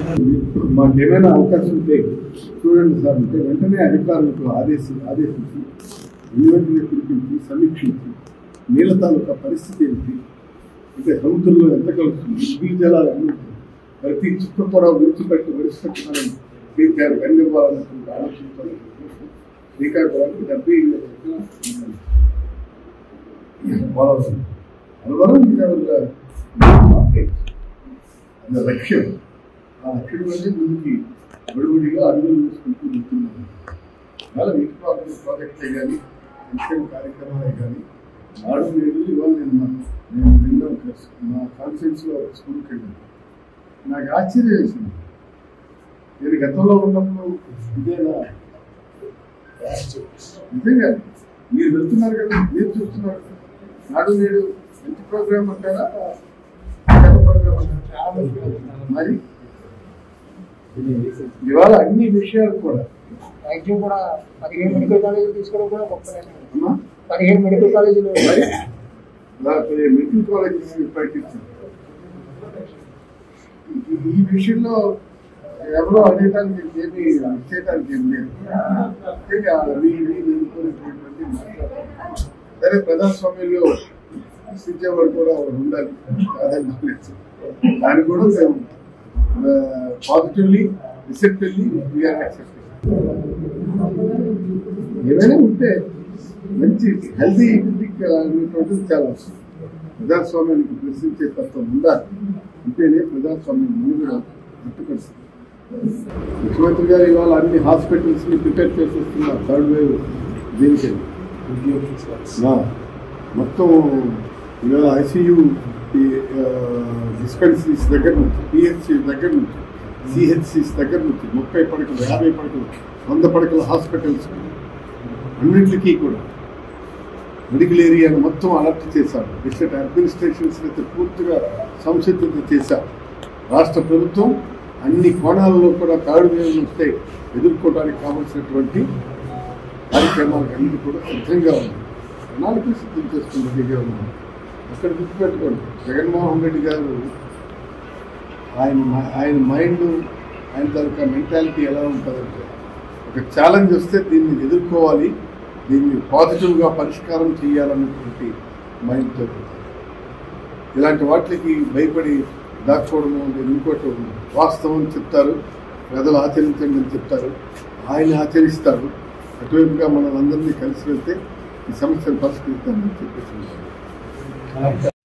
మాకేమైనా అవకాశం ఉంటే చూడండి సార్ అంటే వెంటనే అధికారులకు ఆదేశి ఆదేశించి వెంటనే పిలిపించి సమీక్షించి నీళ్ళ తాలూకా పరిస్థితి ఏమిటి అంటే సముద్రంలో ఎంత కలుస్తుంది ఈ జలాలు ఎన్ని ఉంటాయి? ప్రతి చుక్క కూడా విడిచిపెట్టి విడిచిపెట్టి మనం తీర్చారు కన్నివ్వాలన్నటువంటి ఆలోచించాలి శ్రీకాకుళానికి డెబ్బై ఏళ్ళ క్రితం పోలవరం పోలవరం ఇది ఒక మార్కెట్ అది లక్ష్యం ఆ లక్ష్యం అనేది ముందుకి విడివిడిగా అడుగులు తీసుకుంటూ వెళ్తున్నాం చాలా వీటి ప్రాజెక్ట్ ప్రాజెక్టే కానీ సంక్షేమ కార్యక్రమాలే కానీ ఆడు నేడు ఇవాళ నేను మా- నేను నిన్న ఒక స్- మా కాన్ఫరెన్స్లో ఒక స్కూల్కి వెళ్ళాను నాకు ఆశ్చర్యం వేసింది నేను గతంలో ఉన్నప్పుడు ఇదేనా నిజంగా మీరు వెళ్తున్నారు కదా మీరు చూస్తున్నారు కదా. నాడు నేడు మంచి ప్రోగ్రామ్ అంటారా చెడ్డ ప్రోగ్రామ్ అంటారా మరి ఇవాళ అన్ని విషయాలు కూడా వైద్యం కూడా పదిహేను మెడికల్ కాలేజీలు తీసుకోవడం కూడా గొప్ప అమ్మా పదిహేను మెడికల్ కాలేజీలు మరి లేకపోతే మెడికల్ కాలేజెస్ ప్రకటించారు ఈ- ఈ విషయంలో ఎవరో అనేటానికి ఏమి చేయడానికి ఏం లేదు అంతేగా అవి ఇవి ఎన్నుకునేటటువంటి మాట్లాడతారు. సరే ప్రజాస్వామ్యంలో శిక్షేవాడు కూడా ఒకడు ఉండాలి కాదని అనలేదు. దాన్ని కూడా మేము పాజిటివ్లీ రిసెప్టివ్లీ వీఆర్ యాక్సెప్టింగ్ ఏమైనా ఉంటే మంచి హెల్తీ ఎథిక్ అనేటువంటిది చాలా అవసరం ప్రజాస్వామ్యానికి ప్రశ్నించే తత్వం ఉండాలి ఉంటేనే ప్రజాస్వామ్యం మనుగడ పట్టుకొస్తుంది ముఖ్యమంత్రి గారు ఇవాళ అన్ని హాస్పిటల్స్ ని ప్రిపేర్ చేసేస్తున్నారు థర్డ్ వేవ్ దీనికి నా మొత్తం ఇవాళ ఐసీయూ డిస్పెన్సరీస్ దగ్గర నుంచి పిహెచ్సి దగ్గర నుంచి సిహెచ్సిస్ దగ్గర నుంచి ముప్పై పడకలు యాభై పడకలు వంద పడకల హాస్పిటల్స్ అన్నింటికీ కూడా మెడికల్ ఏరియాను మొత్తం అలర్ట్ చేశారు డిస్ట్రిక్ట్ అడ్మినిస్ట్రేషన్స్ అయితే పూర్తిగా సంసిద్ధత చేశారు రాష్ట్ర ప్రభుత్వం అన్ని కోణాలలో కూడా థర్డ్ వేవ్ వస్తే ఎదుర్కోవడానికి కావాల్సినటువంటి కార్యక్రమాలకు అన్నిటి కూడా సిద్ధంగా ఉంది ప్రణాళిక సిద్ధం చేసుకుని రెడీగా ఉన్నాం అక్కడ గుర్తుపెట్టుకోండి జగన్మోహన్ రెడ్డి గారు ఆయన మ- ఆయన మైండ్ ఆయన తాలూకా మెంటాలిటీ ఎలా ఉంటుందంటే ఒక ఛాలెంజ్ వస్తే దీన్ని ఎదుర్కోవాలి దీన్ని పాజిటివ్గా పరిష్కారం చేయాలన్నటువంటి మైండ్తో ఇలాంటి వాటికి భయపడి దాక్కోవడము లేదా ఇంకోటి వాస్తవం చెప్తారు ప్రజలు ఆచరించండి అని చెప్తారు ఆయన ఆచరిస్తారు అటువైపుగా మనం అందరినీ కలిసి వెళ్తే ఈ సమస్యను పరిష్కరిస్తామని చెప్పేసి